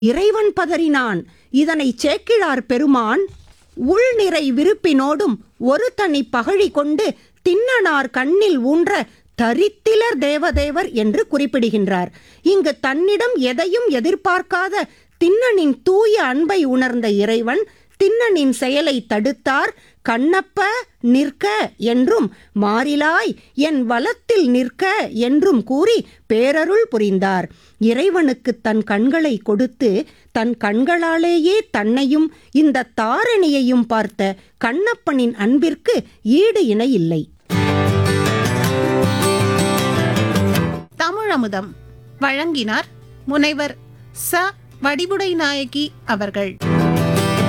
இறைவன் பதறினான் இதனை சேக்கிழார் பெருமான் உள்நிறை விருப்பினோடும் ஒரு தனி பகழி கொண்டு தின்னனார் கண்ணில் ஊன்ற தரித்திலர் தேவதேவர் என்று குறிப்பிடுகின்றார் இங்கு தன்னிடம் எதையும் எதிர்பார்க்காத தின்னனின் தூய அன்பை உணர்ந்த இறைவன் தின்னனின் செயலை தடுத்தார் கண்ணப்ப நிற்க என்றும் மாறிலாய் என் வலத்தில் நிற்க என்றும் கூறி பேரருள் புரிந்தார் இறைவனுக்கு தன் கண்களை கொடுத்து தன் கண்களாலேயே தன்னையும் இந்த தாரணியையும் பார்த்த கண்ணப்பனின் அன்பிற்கு ஈடு இணை இல்லை தமிழமுதம் வழங்கினார் முனைவர் ச வடிவுடை நாயகி அவர்கள்